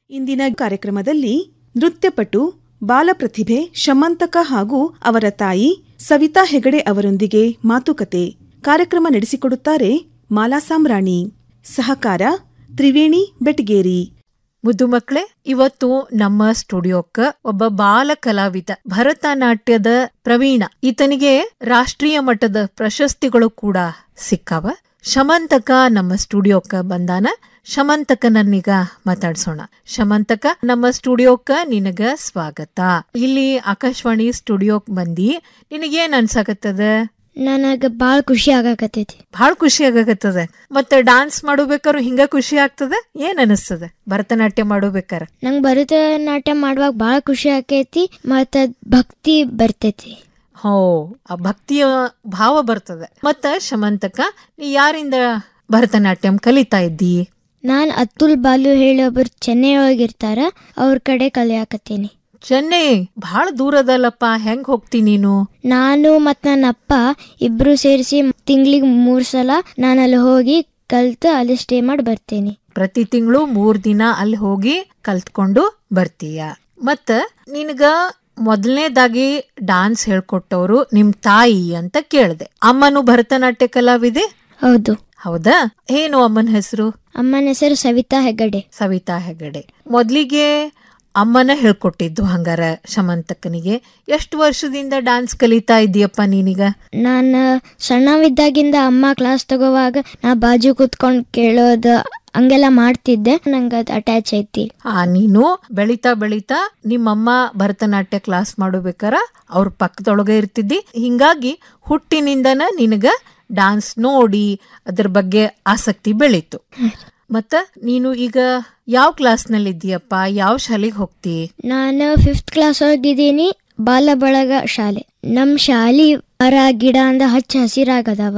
ಇಂದಿನ ಕಾರ್ಯಕ್ರಮದಲ್ಲಿ ನೃತ್ಯಪಟು ಬಾಲಪ್ರತಿಭೆ ಶಮಂತಕ ಹಾಗೂ ಅವರ ತಾಯಿ ಸವಿತಾ ಹೆಗಡೆ ಅವರೊಂದಿಗೆ ಮಾತುಕತೆ ಕಾರ್ಯಕ್ರಮ ನಡೆಸಿಕೊಡುತ್ತಾರೆ ಮಾಲಾ ಸಾಮ್ರಾಣಿ ಸಹಕಾರ ತ್ರಿವೇಣಿ ಬೆಟಗೇರಿ ಮುದ್ದು ಮಕ್ಕಳೇ ಇವತ್ತು ನಮ್ಮ ಸ್ಟುಡಿಯೋಕ್ಕ ಒಬ್ಬ ಬಾಲ ಕಲಾವಿದ ಭರತನಾಟ್ಯದ ಪ್ರವೀಣ ಈತನಿಗೆ ರಾಷ್ಟ್ರೀಯ ಮಟ್ಟದ ಪ್ರಶಸ್ತಿಗಳು ಕೂಡ ಸಿಕ್ಕಾವ ಶಮಂತಕ ನಮ್ಮ ಸ್ಟುಡಿಯೋಕ್ಕ ಬಂದಾನ ಶಮಂತಕನನ್ನೀಗ ಮಾತಾಡ್ಸೋಣ ಶಮಂತಕ ನಮ್ಮ ಸ್ಟುಡಿಯೋಕ್ಕ ನಿನಗ ಸ್ವಾಗತ ಇಲ್ಲಿ ಆಕಾಶವಾಣಿ ಸ್ಟುಡಿಯೋಕ್ ಬಂದಿ ನಿನಗೇನ್ ಅನ್ಸಾಕತ್ತದ ನನಗೆ ಭಾಳ ಖುಷಿ ಆಗಾಕತ್ತೈತಿ ಭಾಳ ಖುಷಿ ಆಗಾಕತ್ತದ ಮತ್ತೆ ಡಾನ್ಸ್ ಮಾಡೋಬೇಕಾರು ಹಿಂಗ ಖುಷಿ ಆಗ್ತದ ಏನ್ ಅನಿಸ್ತದ ಭರತನಾಟ್ಯ ಮಾಡೋಬೇಕಾರ ನಂಗೆ ಭರತನಾಟ್ಯ ಮಾಡುವಾಗ ಭಾಳ ಖುಷಿ ಆಕೈತಿ ಮತ್ತು ಭಕ್ತಿ ಬರ್ತೈತಿ ಹೋ ಆ ಭಕ್ತಿಯ ಭಾವ ಬರ್ತದೆ ಮತ್ತ ಶಮಂತಕ ನೀ ಯಾರಿಂದ ಭರತನಾಟ್ಯಂ ಕಲಿತಾ ಇದ್ದಿ ನಾನು ಅತುಲ್ ಬಾಲು ಹೇಳಿ ಒಬ್ಬರು ಚೆನ್ನೈ ಒಳಗಿರ್ತಾರ ಅವ್ರ ಕಡೆ ಕಲಿಯಾಕತ್ತೀನಿ ಚೆನ್ನೈ ಬಹಳ ದೂರದಲ್ಲಪ್ಪ ಹೆಂಗ್ ಹೋಗ್ತಿ ನೀನು ನಾನು ಮತ್ತು ನನ್ನ ಅಪ್ಪ ಇಬ್ರು ಸೇರಿಸಿ ತಿಂಗಳಿಗೆ ಮೂರು ಸಲ ನಾನು ಅಲ್ಲಿ ಹೋಗಿ ಕಲ್ತು ಅಲ್ಲಿ ಸ್ಟೇ ಮಾಡಿ ಬರ್ತೇನೆ ಪ್ರತಿ ತಿಂಗಳು ಮೂರ್ ದಿನ ಅಲ್ಲಿ ಹೋಗಿ ಕಲ್ತ್ಕೊಂಡು ಬರ್ತೀಯ ಮತ್ತ ನಿನಗ ಮೊದಲನೇದಾಗಿ ಡಾನ್ಸ್ ಹೇಳ್ಕೊಟ್ಟವ್ರು ನಿಮ್ ತಾಯಿ ಅಂತ ಕೇಳ್ದೆ ಅಮ್ಮನು ಭರತನಾಟ್ಯ ಕಲಾವಿದೆ ಹೌದು ಹೌದಾ ಏನು ಅಮ್ಮನ ಹೆಸರು ಅಮ್ಮನ ಹೆಸರು ಸವಿತಾ ಹೆಗಡೆ ಸವಿತಾ ಹೆಗಡೆ ಮೊದ್ಲಿಗೆ ಅಮ್ಮನ ಹೇಳ್ಕೊಟ್ಟಿದ್ದು ಹಂಗಾರ ಶಮಂತಕನಿಗೆ ಎಷ್ಟು ವರ್ಷದಿಂದ ಡಾನ್ಸ್ ಕಲಿತಾ ಇದೀಯಪ್ಪ ನೀನೀಗ ನಾನು ಸಣ್ಣವಿದ್ದಾಗಿಂದ ಅಮ್ಮ ಕ್ಲಾಸ್ ತಗೋವಾಗ ನಾ ಬಾಜು ಕೂತ್ಕೊಂಡು ಕೇಳೋದು ಹಂಗೆಲ್ಲ ಮಾಡ್ತಿದ್ದೆ ನಂಗೆ ಅದು ಅಟ್ಯಾಚ್ ಐತಿ ಆ ನೀನು ಬೆಳಿತಾ ಬೆಳಿತಾ ನಿಮ್ಮಮ್ಮ ಭರತನಾಟ್ಯ ಕ್ಲಾಸ್ ಮಾಡಬೇಕಾರ ಅವ್ರ ಪಕ್ಕದೊಳಗೆ ಇರ್ತಿದ್ದಿ ಹಿಂಗಾಗಿ ಹುಟ್ಟಿನಿಂದನ ನಿನಗ ಡಾನ್ಸ್ ನೋಡಿ ಅದ್ರ ಬಗ್ಗೆ ಆಸಕ್ತಿ ಬೆಳೀತು ಮತ್ತ ನೀನು ಈಗ ಯಾವ ಕ್ಲಾಸ್ನಲ್ಲಿ ಇದ್ದೀಯಪ್ಪ ಯಾವ ಶಾಲೆಗೆ ಹೋಗ್ತಿ ನಾನು ಫಿಫ್ತ್ ಕ್ಲಾಸ್ ಹೋಗಿದ್ದೀನಿ ಬಾಲ ಬಳಗ ಶಾಲೆ ನಮ್ಮ ಶಾಲಿ ಮರ ಗಿಡ ಅಂದ ಹಚ್ಚ ಹಸಿರಾಗದವ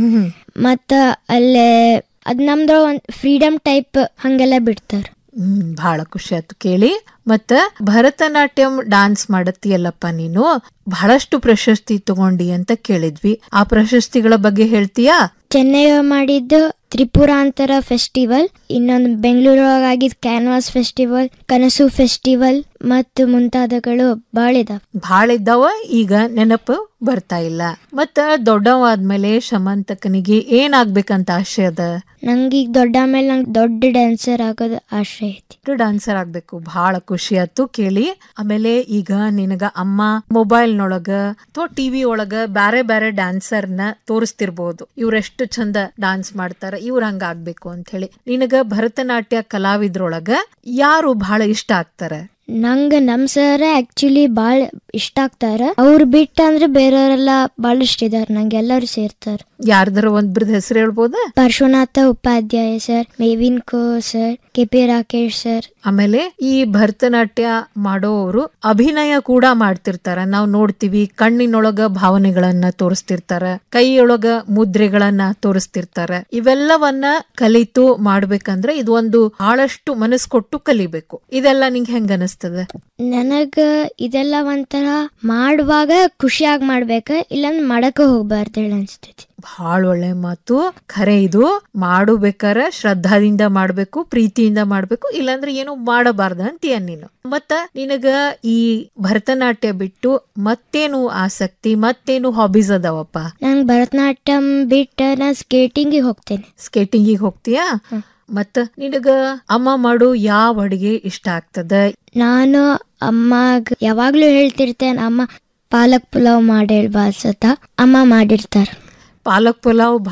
ಮತ್ತ ಅಲ್ಲೇ ಅದ್ ನಮ್ದು ಒಂದ್ ಫ್ರೀಡಮ್ ಟೈಪ್ ಹಂಗೆಲ್ಲ ಬಿಡ್ತಾರ ಹ್ಮ್ ಬಹಳ ಖುಷಿ ಆಯ್ತು ಕೇಳಿ ಮತ್ತ ಭರತನಾಟ್ಯಂ ಡಾನ್ಸ್ ಮಾಡತ್ತೀಯಲ್ಲಪ್ಪ ನೀನು ಬಹಳಷ್ಟು ಪ್ರಶಸ್ತಿ ತಗೊಂಡಿ ಅಂತ ಕೇಳಿದ್ವಿ ಆ ಪ್ರಶಸ್ತಿಗಳ ಬಗ್ಗೆ ಹೇಳ್ತೀಯಾ ಚೆನ್ನೈ ಮಾಡಿದ್ದು ತ್ರಿಪುರಾಂತರ ಫೆಸ್ಟಿವಲ್ ಇನ್ನೊಂದು ಬೆಂಗಳೂರೊಳಗೆ ಆಗಿದ್ದು ಕ್ಯಾನ್ವಾಸ್ ಫೆಸ್ಟಿವಲ್ ಕನಸು ಫೆಸ್ಟಿವಲ್ ಮತ್ತು ಮುಂತಾದಗಳು ಭಾಳ ಇದಾವ ಭಾಳ ಇದ್ದಾವ ಈಗ ನೆನಪು ಬರ್ತಾ ಇಲ್ಲ ಮತ್ತ ದೊಡ್ಡವಾದ್ಮೇಲೆ ಶಮಂತಕನಿಗೆ ಏನಾಗ್ಬೇಕಂತ ಆಸೆ ಅದ ನಂಗೀಗ ದೊಡ್ಡ ಮೇಲೆ ನಂಗೆ ದೊಡ್ಡ ಡ್ಯಾನ್ಸರ್ ಆಗೋದು ಆಸೆ ಐತಿ ಡಾನ್ಸರ್ ಆಗ್ಬೇಕು ಬಹಳ ಖುಷಿ ಆಯ್ತು ಕೇಳಿ ಆಮೇಲೆ ಈಗ ನಿನಗ ಅಮ್ಮ ಮೊಬೈಲ್ ನೊಳಗ ಅಥವಾ ಟಿವಿ ಒಳಗ ಬ್ಯಾರೆ ಬ್ಯಾರೆ ಡ್ಯಾನ್ಸರ್ ನ ತೋರಿಸ್ತಿರ್ಬೋದು ಇವ್ರೆಷ್ಟು ಚಂದ ಡಾನ್ಸ್ ಮಾಡ್ತಾರ ಇವ್ರ ಹಂಗ ಆಗ್ಬೇಕು ಅಂತ ಹೇಳಿ ನಿನಗ ಭರತನಾಟ್ಯ ಕಲಾವಿದ್ರೊಳಗ ಯಾರು ಬಹಳ ಇಷ್ಟ ಆಗ್ತಾರ ನಂಗೆ ನಮ್ಮ ಸರ್ ಆಕ್ಚುಲಿ ಭಾಳ ಇಷ್ಟ ಆಗ್ತಾರ ಅವ್ರು ಬಿಟ್ಟು ಅಂದ್ರೆ ಬೇರೆಯವರೆಲ್ಲ ಭಾಳ ಇಷ್ಟ ಇದಾರೆ ನಂಗೆ ಎಲ್ಲರೂ ಸೇರ್ತಾರ ಯಾರ್ದಾರ ಒಂದ್ರದ್ ಹೆಸರು ಹೇಳ್ಬೋದ ಪಾರ್ಶ್ವನಾಥ ಉಪಾಧ್ಯಾಯ ಸರ್ ಮೇವಿನ್ ಕೋ sir K P Rakesh sir ಆಮೇಲೆ ಈ ಭರತನಾಟ್ಯ ಮಾಡೋರು ಅಭಿನಯ ಕೂಡ ಮಾಡ್ತಿರ್ತಾರ ನಾವ್ ನೋಡ್ತೀವಿ ಕಣ್ಣಿನೊಳಗ ಭಾವನೆಗಳನ್ನ ತೋರಿಸ್ತಿರ್ತಾರ ಕೈಯೊಳಗ ಮುದ್ರೆಗಳನ್ನ ತೋರಿಸ್ತಿರ್ತಾರ ಇವೆಲ್ಲವನ್ನ ಕಲಿತು ಮಾಡ್ಬೇಕಂದ್ರೆ ಇದು ಒಂದು ಬಹಳಷ್ಟು ಮನಸ್ ಕೊಟ್ಟು ಕಲಿಬೇಕು ಇದೆಲ್ಲ ನಿಂಗೆ ಹೆಂಗ ಅನಿಸ್ತದ ನನಗ ಇದೆಲ್ಲ ಒಂಥರ ಮಾಡುವಾಗ ಖುಷಿಯಾಗಿ ಮಾಡ್ಬೇಕ ಇಲ್ಲಾಂದ್ರೆ ಮಾಡಕ ಹೋಗ್ಬಾರ್ದು ಹೇಳಿ ಅನ್ಸ್ತೈತಿ ಬಹಳ ಒಳ್ಳೆ ಮಾತು ಖರೆ ಇದು ಮಾಡಬೇಕಾರ ಶ್ರದ್ಧಾದಿಂದ ಮಾಡ್ಬೇಕು ಪ್ರೀತಿಯಿಂದ ಮಾಡ್ಬೇಕು ಇಲ್ಲಾಂದ್ರೆ ಏನು ಮಾಡಬಾರ್ದ ಅಂತೀಯ ನೀನು ಮತ್ತ ನಿನಗ ಈ ಭರತನಾಟ್ಯ ಬಿಟ್ಟು ಮತ್ತೇನು ಆಸಕ್ತಿ ಮತ್ತೇನು ಹಾಬೀಸ್ ಅದಾವಪ್ಪ ನಂಗೆ ಭರತನಾಟ್ಯಂ ಬಿಟ್ಟು ನಾನು ಸ್ಕೇಟಿಂಗಿಗೆ ಹೋಗ್ತೇನೆ ಸ್ಕೇಟಿಂಗಿಗೆ ಹೋಗ್ತೀಯಾ ಮತ್ತ ನಿನಗ ಅಮ್ಮ ಮಾಡು ಯಾವ ಅಡಿಗೆ ಇಷ್ಟ ಆಗ್ತದ ನಾನು ಅಮ್ಮಗ ಯಾವಾಗ್ಲೂ ಹೇಳ್ತಿರ್ತೇನೆ ಅಮ್ಮ ಪಾಲಕ್ ಪುಲಾವ್ ಮಾಡಿ ಹೇಳ್ಬಾರ್ಸತ್ತ ಅಮ್ಮ ಮಾಡಿರ್ತಾರ ಪಾಲಕ್ ಪಲಾವ್